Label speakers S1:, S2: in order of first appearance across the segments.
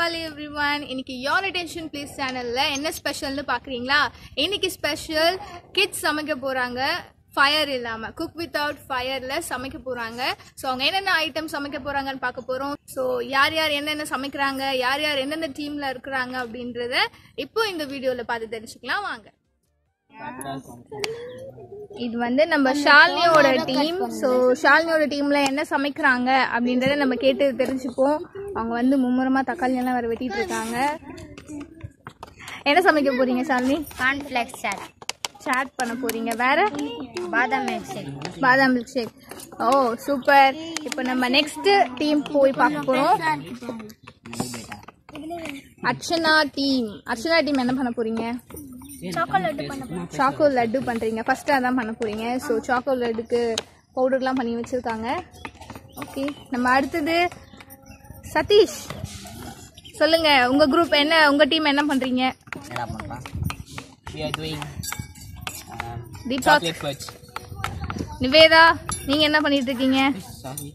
S1: Hello everyone இன்னைக்கு your attention please சேனல்ல என்ன ஸ்பெஷல்னு பார்க்குறீங்களா இன்னைக்கு ஸ்பெஷல் கிட்ஸ் சமைக்க போறாங்க ஃபயர் இல்லாம குக் வித்தவுட் ஃபயர்ல சமைக்க போறாங்க ஸோ அவங்க என்னென்ன ஐட்டம் சமைக்க போறாங்கன்னு பார்க்க போறோம் ஸோ யார் யார் என்னென்ன சமைக்கிறாங்க யார் யார் எந்தெந்த டீம்ல இருக்கிறாங்க அப்படின்றத இப்போ இந்த வீடியோல பார்த்து தெரிஞ்சுக்கலாம் வாங்க இது வந்து நம்ம ஷாலினியோட டீம் ஸோ ஷாலினியோட டீம்ல என்ன சமைக்கிறாங்க அப்படின்றத நம்ம கேட்டு தெரிஞ்சுப்போம் அவங்க வந்து மும்முரமா தக்காளி எல்லாம் வர வெட்டிட்டு இருக்காங்க என்ன சமைக்க போறீங்க ஷாலினி
S2: கார்ன்ஃப்ளெக்ஸ் சாட்
S1: சாட் பண்ண போறீங்க வேற
S2: பாதாம் மில்க் ஷேக்
S1: பாதாம் மில்க் ஷேக் ஓ சூப்பர் இப்போ நம்ம நெக்ஸ்ட் டீம் போய் பார்க்க போறோம் அர்ச்சனா டீம் அர்ச்சனா டீம் என்ன பண்ண போறீங்க சாக்கோ லட்டு பண்றீங்க ஃபர்ஸ்ட் அதான் பண்ண போறீங்க ஸோ சாக்கோ லட்டுக்கு பவுடர்லாம் பண்ணி வச்சிருக்காங்க ஓகே நம்ம அடுத்தது சதீஷ் சொல்லுங்க உங்க குரூப் என்ன உங்க டீம் என்ன பண்றீங்க
S3: என்ன பண்ணலாம் we are doing um,
S1: Deepak
S3: chocolate fudge
S1: Nivetha நீங்க என்ன பண்ணிட்டு இருக்கீங்க
S3: sorry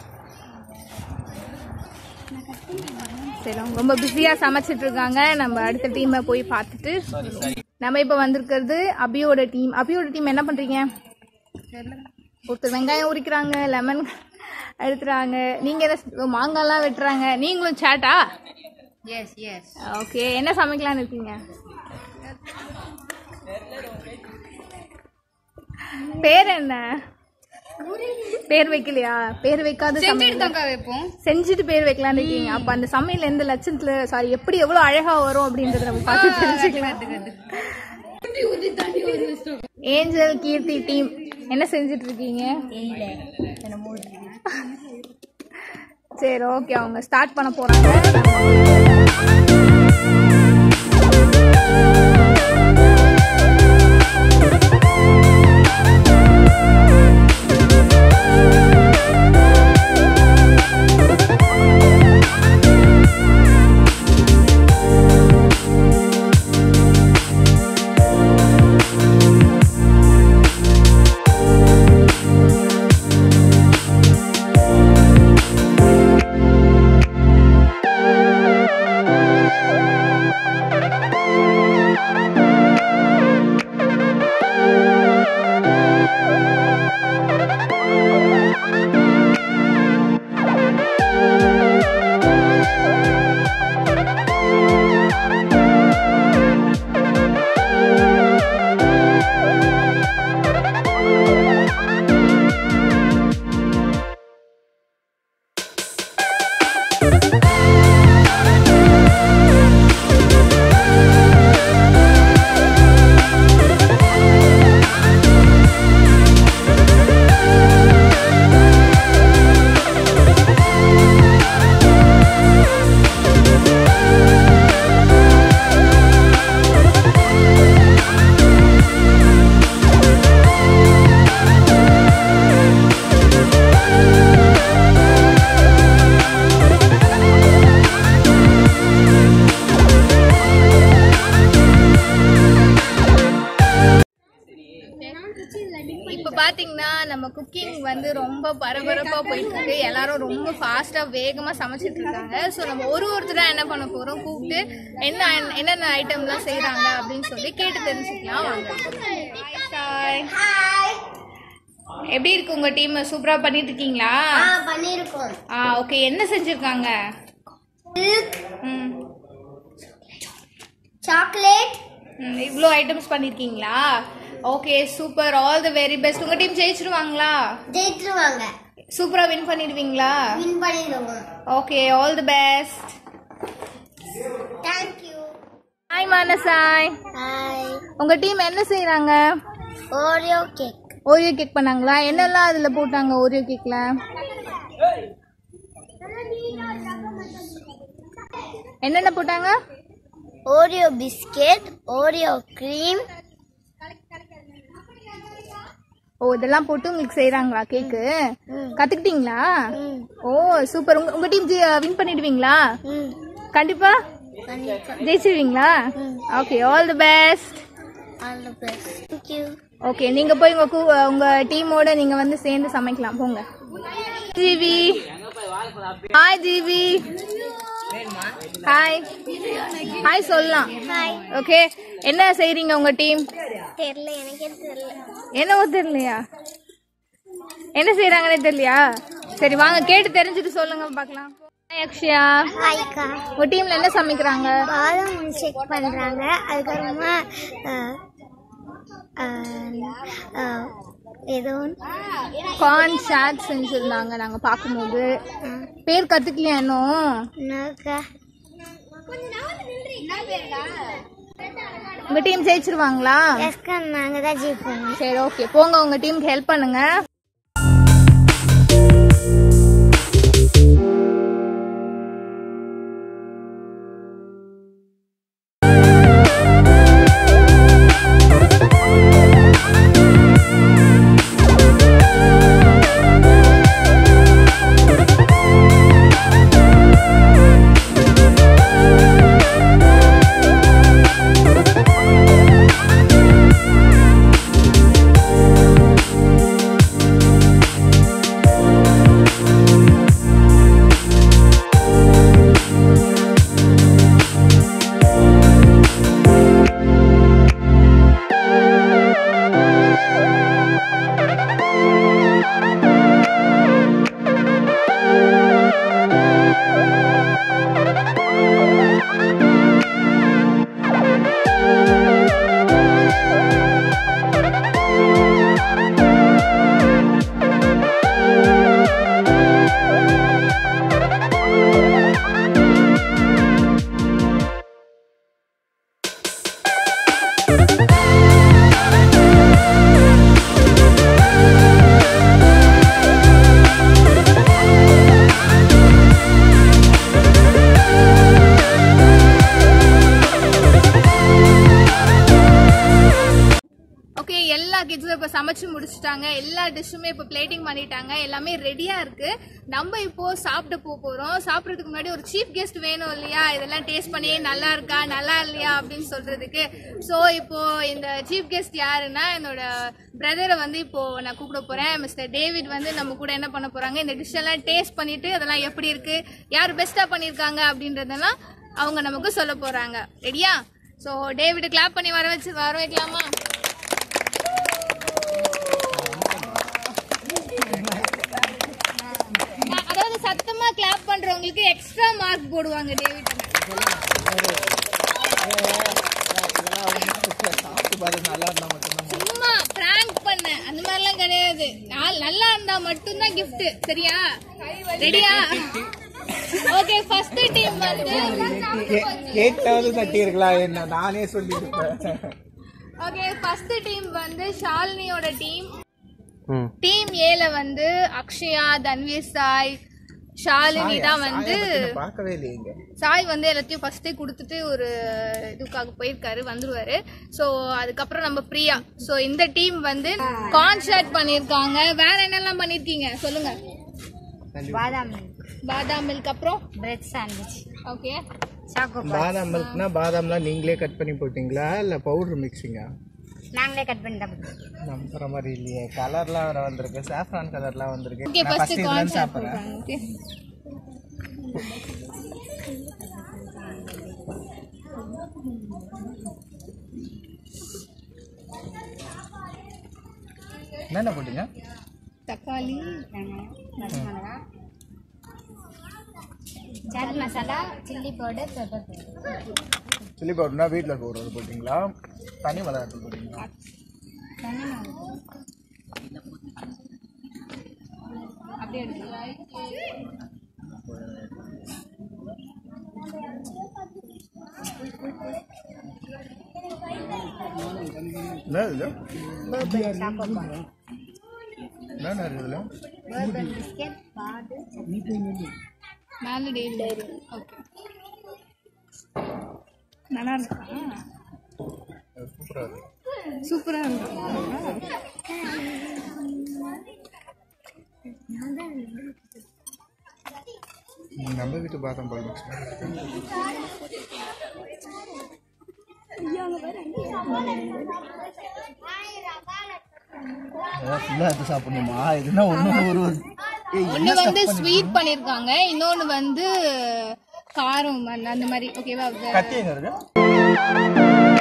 S1: சரி அவங்க ரொம்ப பிஸியா சமைச்சிட்டு இருக்காங்க நம்ம அடுத்த டீமை போய் பார்த்துட்டு
S3: sorry sorry
S1: நம்ம இப்போ வந்திருக்கிறது அபியோட டீம் அபியோட டீம் என்ன பண்றீங்க ஒருத்தர் வெங்காயம் உரிக்கிறாங்க லெமன் எடுத்துறாங்க நீங்க என்ன ஓ, மாங்காய்லாம் வெட்டுறாங்க நீங்களும் சேட்டா
S2: எஸ் எஸ்
S1: ஓகே என்ன சமைக்கலாம்னு இருக்கீங்க பேர் என்ன பேர் வைக்கலையா பேர் வைக்காத சமையல்
S2: வைப்போம்
S1: செஞ்சுட்டு பேர் வைக்கலாம்னு இருக்கீங்க அப்ப அந்த சமையல் எந்த லட்சத்துல சாரி எப்படி எவ்வளவு அழகா வரும் அப்படின்றத நம்ம பார்த்து தெரிஞ்சுக்கலாம் ஏஞ்சல் கீர்த்தி டீம் என்ன செஞ்சுட்டு இருக்கீங்க சரி ஓகே அவங்க ஸ்டார்ட் பண்ண போறாங்க இப்ப பாத்தீங்கன்னா நம்ம குக்கிங் வந்து ரொம்ப பரபரப்பா போயிட்டு இருக்கு எல்லாரும் ரொம்ப ஃபாஸ்டா வேகமா சமைச்சிட்டு இருக்காங்க ஸோ நம்ம ஒரு ஒருத்தரா என்ன பண்ண போறோம் கூப்பிட்டு என்ன என்னென்ன ஐட்டம்லாம் செய்றாங்க அப்படின்னு சொல்லி கேட்டு தெரிஞ்சுக்கலாம் வாங்க Hi. எப்படி இருக்கு உங்க டீம் சூப்பரா பண்ணிட்டு இருக்கீங்களா
S2: பண்ணிருக்கோம்
S1: ஆ ஓகே என்ன செஞ்சிருக்காங்க ம்
S2: சாக்லேட்
S1: ம், இவ்ளோ ஐட்டம்ஸ் பண்ணிருக்கீங்களா okay super all the very best உங்க டீம் ஜெயிச்சிருவாங்களா
S2: ஜெயிச்சிருவாங்க
S1: சூப்பரா வின் பண்ணிடுவீங்களா
S2: வின் பண்ணிடுவோம்
S1: okay all the best
S2: thank you
S1: hi மானசாய்
S2: ஹாய்
S1: உங்க டீம் என்ன செய்றாங்க
S2: ஓரியோ கேக்
S1: ஓரியோ கேக் பண்ணாங்களா என்னெல்லாம் அதுல போட்டாங்க ஓரியோ கேக்ல என்னென்ன போட்டாங்க
S2: ஓரியோ பிஸ்கெட் ஓரியோ க்ரீம்
S1: ஓ இதெல்லாம் போட்டு உங்களுக்கு செய்றாங்களா கேக்கு
S2: ம்.
S1: கத்துக்கிட்டீங்களா
S2: ம்
S1: ஓ சூப்பர் உங்க உங்க டீம் வின் பண்ணிடுவீங்களா
S2: ம்
S1: கண்டிப்பா
S2: கண்டிப்பா
S1: ஜெயிச்சிருவீங்களா okay all the best
S2: all the best thank you
S1: okay நீங்க போய் உங்க கூ- உங்க டீமோட நீங்க வந்து சேர்ந்து சமைக்கலாம் போங்க GV hi GV hi hi சொல்லலாம்
S2: ஹாய்
S1: ஓகே என்ன செய்றீங்க உங்க டீம்
S2: தெரியல எனக்கே தெரியல
S1: என்னவோ தெரியலையா என்ன செய்றாங்கன்னே தெரியலையா சரி வாங்க கேட்டு தெரிஞ்சுட்டு சொல்லுங்க பார்க்கலாம் Hi, அக்ஷயா
S2: ஹாய்க்கா
S1: உங்க டீம்ல என்ன சமைக்கிறாங்க
S2: பாதாம் செக் பண்றாங்க அதுக்கப்புறமா அஹ், அஹ், அஹ், ஏதோ ஒன்று
S1: கார்ன் சாட் செஞ்சிருந்தாங்க நாங்க பார்க்கும்போது பேர் கத்துக்கலையா இன்னும்
S2: என்னக்கா
S1: உங்க டீம் ஜெயிச்சிருவாங்களா
S2: எஸ்கா நாங்கள் தான் ஜெயிப்போம்
S1: சரி ஓகே போங்க உங்க டீமுக்கு ஹெல்ப் பண்ணுங்க ஓகே எல்லா கிட்ஸும் இப்போ சமைச்சு முடிச்சிட்டாங்க எல்லா டிஷ்ஷுமே இப்போ பிளேட்டிங் பண்ணிட்டாங்க எல்லாமே ரெடியா இருக்கு நம்ம இப்போ சாப்பிட போக போறோம் சாப்பிட்றதுக்கு முன்னாடி ஒரு சீஃப் கெஸ்ட் வேணும் இல்லையா இதெல்லாம் டேஸ்ட் பண்ணி நல்லா இருக்கா நல்லா இல்லையா அப்படின்னு சொல்றதுக்கு ஸோ இப்போ இந்த சீஃப் கெஸ்ட் யாருன்னா என்னோட பிரதரை வந்து இப்போ நான் கூப்பிட போறேன் மிஸ்டர் டேவிட் வந்து நம்ம கூட என்ன பண்ண போறாங்க இந்த டிஷ் எல்லாம் டேஸ்ட் பண்ணிட்டு அதெல்லாம் எப்படி இருக்கு யார் பெஸ்டா பண்ணியிருக்காங்க அப்படின்றதெல்லாம் அவங்க நமக்கு சொல்ல போறாங்க ரெடியா ஸோ டேவிட் கிளாப் பண்ணி வர வச்சு வர வைக்கலாமா நான் அதாவது சத்தமா கிளாப் பண்றவங்களுக்கு எக்ஸ்ட்ரா மார்க் போடுவாங்க டேவிட் சும்மா பிராங்க் பண்ண அந்த மாதிரிலாம் கிடையாது நான் நல்லா இருந்தா மட்டும்தான் gift சரியா ரெடியா ஓகே ஃபர்ஸ்ட் டீம் வந்து
S4: கேட்டாவது தட்டி இருக்கலாம் என்ன நானே சொல்லியிருப்பேன்
S1: ஓகே ஃபர்ஸ்ட் டீம் வந்து ஷாலினியோட டீம் டீம் ஏல வந்து அக்ஷயா தன்வீர் சாய் ஷாலினி தான் வந்து
S4: பார்க்கவே இல்லையேங்க
S1: சாய் வந்து எல்லாத்தையும் ஃபர்ஸ்டே கொடுத்துட்டு ஒரு இதுக்காக போயிருக்காரு வந்துருவாரு ஸோ அதுக்கப்புறம் நம்ம பிரியா ஸோ இந்த டீம் வந்து கான்சர்ட் பண்ணியிருக்காங்க வேற என்னெல்லாம் பண்ணியிருக்கீங்க சொல்லுங்க
S2: பாதாம்
S1: பாதாம் மில்க் அப்புறம்
S2: பிரெட் சாண்ட்விச்
S1: ஓகே
S2: சாக்கோ
S4: பாதாம் மில்க்னா பாதாம்லாம் நீங்களே கட் பண்ணி போட்டீங்களா இல்லை பவுடர் மிக்சிங்கா
S2: நாங்களே கட் பண்ணி தான்
S4: நம்புற மாதிரி இல்லையே கலர்லாம் வேற வந்திருக்கு சாஃப்ரான் கலர்லாம் வந்திருக்கு
S1: ஓகே
S4: நான்
S1: ஃபர்ஸ்ட்
S4: first இதுல இருந்து
S1: கான்சர்ட்
S4: சாப்பிடுறேன்
S1: பண்ணுறாங்க ஓகே
S4: என்னென்ன போட்டீங்க
S1: தக்காளி
S2: chaat masala chilli powder pepper powder
S4: chilli பவுடர்னா வீட்டில் போடுறது போட்டிங்களா தனி மிளகாத்தூள் போட்டிங்களா
S1: அப்படியே எடுத்து
S4: என்ன இது என்னென்ன இருக்குதுல
S2: பர்பன் பிஸ்கெட் பாது
S1: மேலே டெய்லி ஓகே நல்லா இருக்கா
S4: சூப்பராக இருக்கு
S1: சூப்பரா இருக்கு
S4: நம்ம வீட்டு பாதாம் பால் மிக்ஸ் ஃபுல்லாக எடுத்து சாப்பிடணுமா இதுனா ஒன்று ஒரு ஏய்,
S1: ஒன்னு வந்து ஸ்வீட் பண்ணிருக்காங்க இன்னொன்னு வந்து காரம் அந்த அந்த மாதிரி ஓகேவா
S4: கத்தி எங்க இருக்கு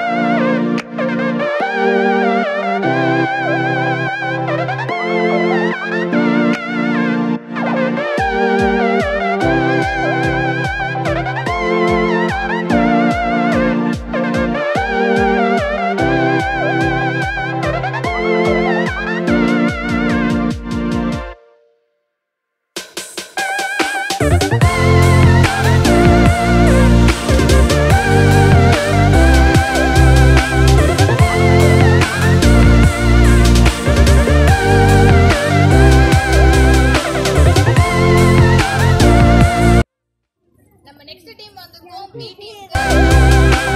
S1: நம்ம நெக்ஸ்ட் டீம் வந்திருக்கோம் பி டீம்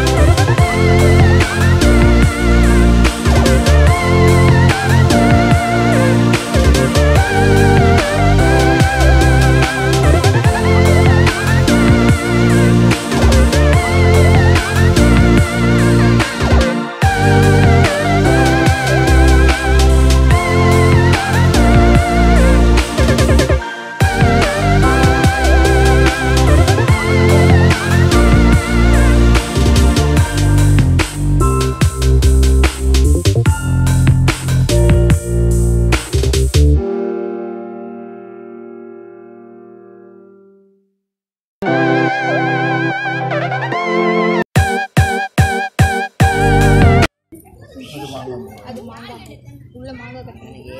S1: அது மாங்காய் உள்ள மாங்காய் கட் பண்ணியே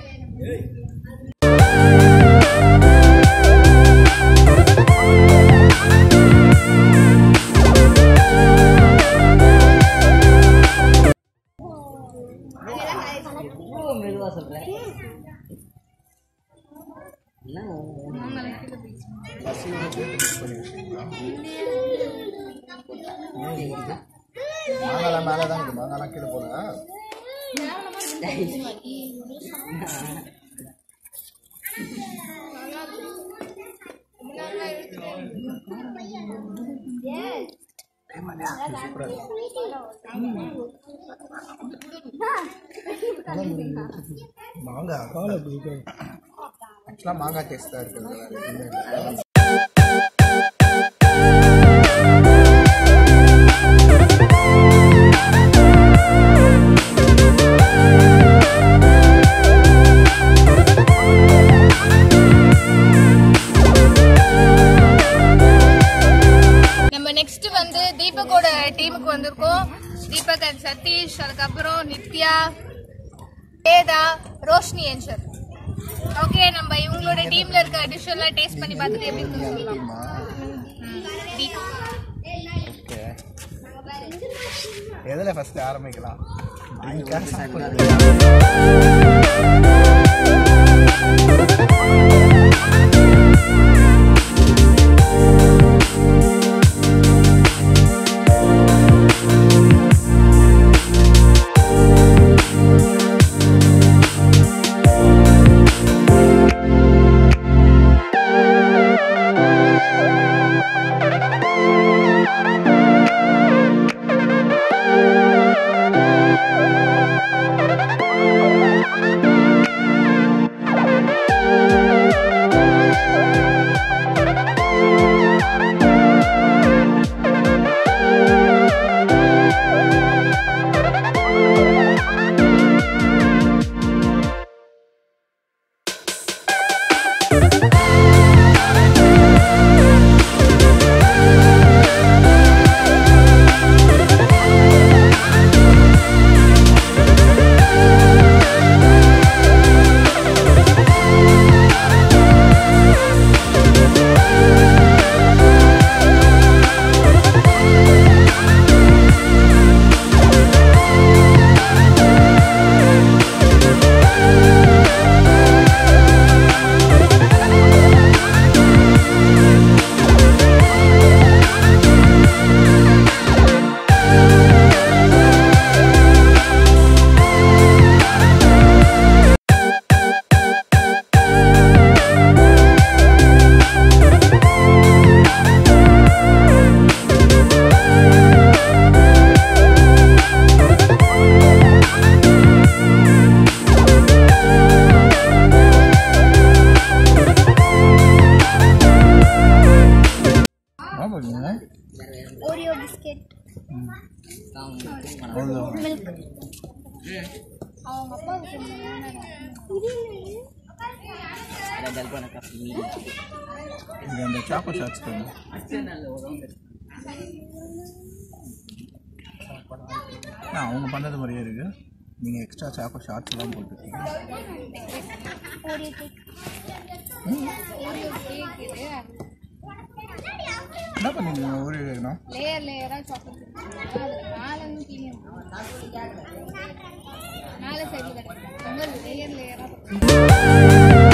S3: மெதுவா சொல்றேன் என்ன
S4: பசியோட சேர்த்து மிக்ஸ் பண்ணி வச்சிருக்கீங்களா மாங்காலாம் மேலே தான் இருக்கு மாங்காலாம் கீழே போல மாங்காய் ஆக்சுவலாக மாங்காய் டேஸ்ட் தான் இருக்குது வேற எதுவுமே இல்லை.
S1: நம்ம நெக்ஸ்ட் வந்து தீபக்கோட டீமுக்கு வந்திருக்கோம் தீபக் அண்ட் சதீஷ் அதுக்கப்புறம் நித்யா வேதா ரோஷினி ஏஞ்சல் ஓகே நம்ம இவங்களோட டீம்ல இருக்க டிஷ் எல்லாம் டேஸ்ட் பண்ணி பார்த்துட்டு எப்படி இருக்குன்னு சொல்லலாம்
S4: தெரியுமா?
S1: தி-
S4: Okay. எதுல ஃபர்ஸ்ட் ஆரம்பிக்கலாம் ட்ரிங்கா சாப்பிடுறது
S1: ஆ
S3: Ada dalgona coffee meal.
S4: இது அந்த சாக்கோ ஷாட்ஸ் வேணும் ஆ அவங்க பண்ணது மாதிரியே இருக்கு நீங்கள் எக்ஸ்ட்ரா சாக்கோ ஷார்ட்ஸ் எல்லாம் போட்டுருக்கீங்க என்ன பண்ணீங்க ஒரு வேணும்
S1: லேயர் லேயரா சாக்லேட் மேல இருந்து கீழே மேல சைடுல கிடைக்கும் லேயர் லேயரா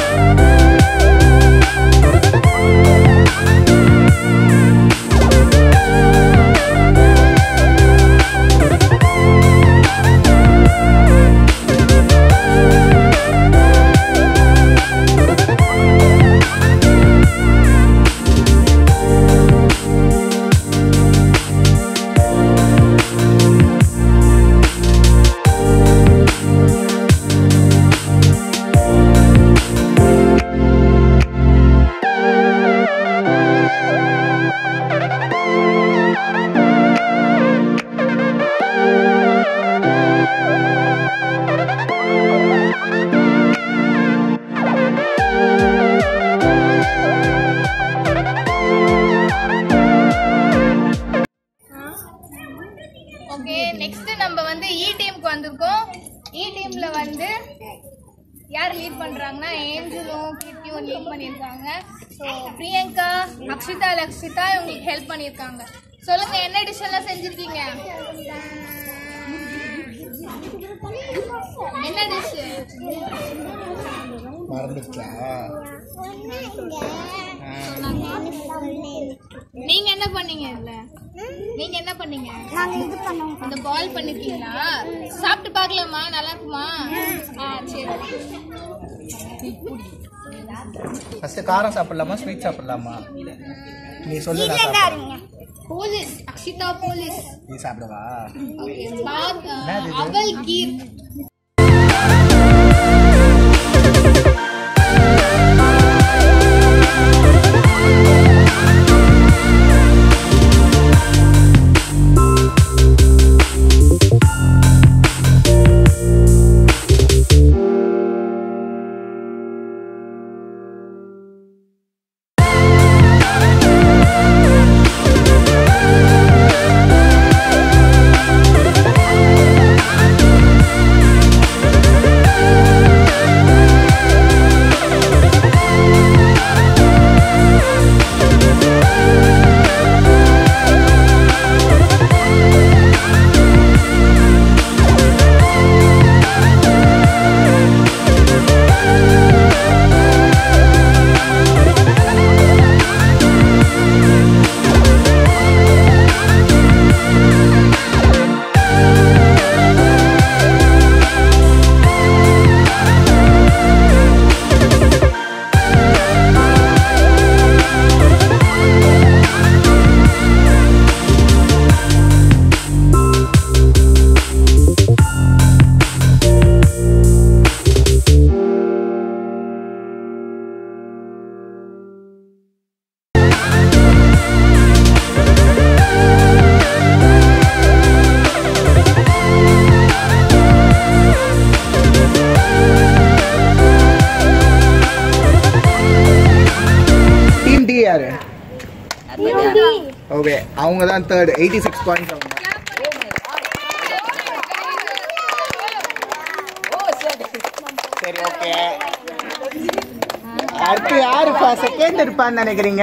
S1: ஓகே நெக்ஸ்ட் நம்ம வந்து இ டீமுக்கு வந்திருக்கோம் இ டீம்ல வந்து யார் லீட் பண்றாங்கன்னா ஏஞ்சலும் கீர்த்தியும் லீட் பண்ணியிருக்காங்க ஸோ பிரியங்கா அக்ஷிதா லக்ஷிதா இவங்களுக்கு ஹெல்ப் பண்ணியிருக்காங்க சொல்லுங்க என்ன டிஷ் எல்லாம் செஞ்சிருக்கீங்க என்ன டிஷ்
S4: மறந்துச்சா
S1: நீங்க என்ன பண்ணீங்க இதுல நீங்க என்ன பண்ணீங்க அந்த பால் பண்ணிருக்கீங்களா சாப்பிட்டு பார்க்கலாமா நல்லா இருக்குமா ஆ சரி
S4: ஃபஸ்ட்டு காரம் சாப்பிடலாமா ஸ்வீட் சாப்பிடலாமா நீ சொல்லு நான் சாப்பிடுறேன்.
S1: போலீஸ் அக்ஷிதா போலீஸ்
S4: நீ சாப்பிடவா
S1: ஓகே பாத்
S4: என்னது இது?
S1: அவல் கீர்
S4: டீம் டி யாரு ஓகே அவங்க தான் தேர்ட் எயிட்டி சிக்ஸ் பாயிண்ட்ஸ் அவங்க சரி ஓகே அடுத்து யாருப்பா செகண்ட் இருப்பான்னு நினைக்கிறீங்க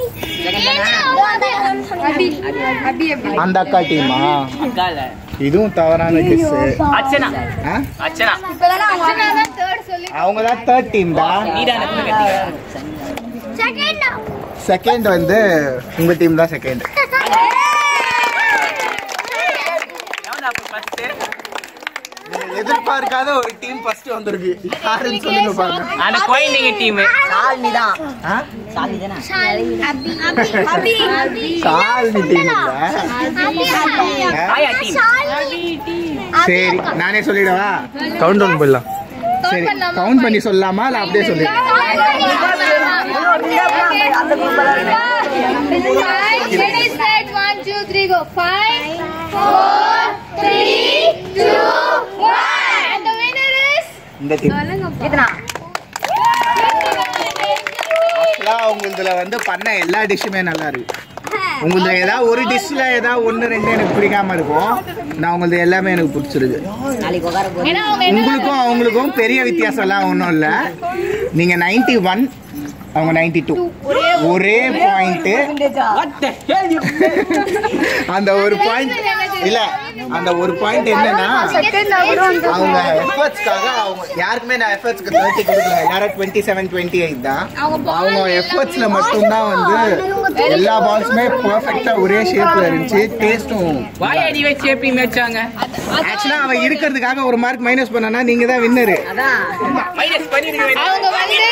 S4: அந்த அக்கா டீமா
S3: Akala.
S4: இதுவும் தவறான கிஸ்
S3: Achana. Achana.
S1: தேர்ட் சொல்லி
S4: அவங்க தான் தேர்ட் டீம் தான்
S3: Nida na kuna katika.
S4: Second வந்து உங்க டீம் தான் செகண்ட்
S3: Naona hapo first.
S4: எதிர்பார்க்காத ஒரு டீம் ஃபர்ஸ்ட் வந்திருக்கு யாருன்னு சொல்லுங்க பாருங்க
S3: Ana coin ninge team.
S4: ஆ? சாலினி டீம் இல்ல
S3: Aya team.
S4: சரி நானே சொல்லிடவா கவுண்ட் டவுன் போயிடலாம் சரி கவுண்ட் பண்ணி சொல்லலாமா இல்ல அப்படியே சொல்லி
S1: Ready, set, one, two, three, go. Five, four, three, two, one. And the winner is
S4: இந்த டீம்
S2: இதுனா
S4: ஆக்சுவலாக உங்களுதுல வந்து பண்ண எல்லா டிஷ்ஷுமே நல்லா இருக்கு உங்களுது ஏதாவது ஒரு டிஷ்ல ஏதாவது ஒன்று ரெண்டு எனக்கு பிடிக்காம இருக்கும் நான் உங்களது எல்லாமே எனக்கு பிடிச்சிருக்கு
S1: ஏன்னா அவங்க என்ன
S4: உங்களுக்கும் அவங்களுக்கும் பெரிய வித்தியாசம்லாம் ஒன்றும் இல்லை நீங்கள் நைன்டி ஒன் அவங்க நைன்டி டூ ஒரே பாயிண்ட்டு அந்த ஒரு பாயிண்ட் இல்ல அந்த ஒரு பாயிண்ட் என்னன்னா அவங்க எஃபர்ட்ஸ்க்காக அவங்க யாருக்குமே நான் எஃபர்ட்ஸ்க்கு தேர்ட்டி கொடுக்கல எல்லாரும் டுவெண்ட்டி செவன் டுவெண்ட்டி எயிட் தான் அவங்க எஃபர்ட்ஸ்ல மட்டும்தான் வந்து எல்லா பால்ஸுமே பர்ஃபெக்டா ஒரே ஷேப்ல இருந்துச்சு டேஸ்ட்டும்
S3: வாய் அடி வச்சு எப்படி மேய்ச்சாங்க
S4: ஆக்சுவலா அவன் இருக்கிறதுக்காக ஒரு மார்க் மைனஸ் பண்ணனா நீங்க தான் வின்னரு
S3: மைனஸ் பண்ணிருக்க
S1: அவங்க வந்து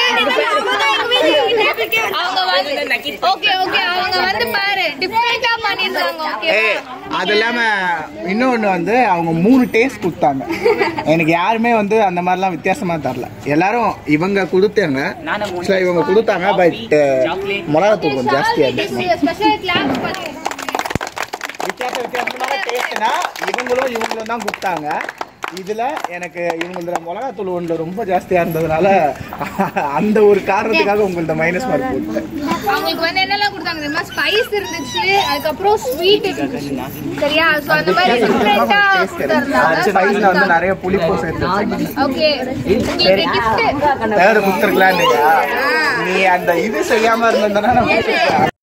S1: அவங்க வந்து ஓகே ஓகே அவங்க வந்து பாரு டிஃபரெண்டா பண்ணிருக்காங்க ஓகே
S4: ஏ அது இல்லாம இன்னொன்னு வந்து அவங்க மூணு டேஸ்ட் கொடுத்தாங்க எனக்கு யாருமே வந்து அந்த மாதிரிலாம் வித்தியாசமா தரல எல்லாரும் இவங்க கொடுத்தாங்க Actually இவங்க கொடுத்தாங்க பட் மிளகாத்தூள் கொஞ்சம் ஜாஸ்தியா இருந்துச்சு
S1: ஸ்பெஷல் கிளாஸ் பண்ணி
S4: வித்தியாச வித்தியாசமான டேஸ்ட்னா இவங்களும் இவங்களும் தான் கொடுத்தாங்க இதுல எனக்கு இவங்களோட மிளகாத்தூள் ஒன்று ரொம்ப ஜாஸ்தியா இருந்ததுனால அந்த ஒரு காரணத்துக்காக உங்களோட மைனஸ் மார்க் கொடுத்தேன்
S1: அவங்களுக்கு வந்து என்னெல்லாம் கொடுத்தாங்க தெரியுமா ஸ்பைஸ் இருந்துச்சு அதுக்கப்புறம் ஸ்வீட் இருந்துச்சு சரியா சோ அந்த மாதிரி டிஃபரெண்டா கொடுத்துருந்தாங்க
S4: ஸ்பைஸ்ல வந்து நிறைய புளிப்பு சேர்த்து
S1: ஓகே உங்களுக்கு கிஃப்ட்
S4: தேர்டு கொடுத்துருக்கலாம் நீ அந்த இது செய்யாம இருந்ததுன்னா நான் கொடுத்திருப்பேன்.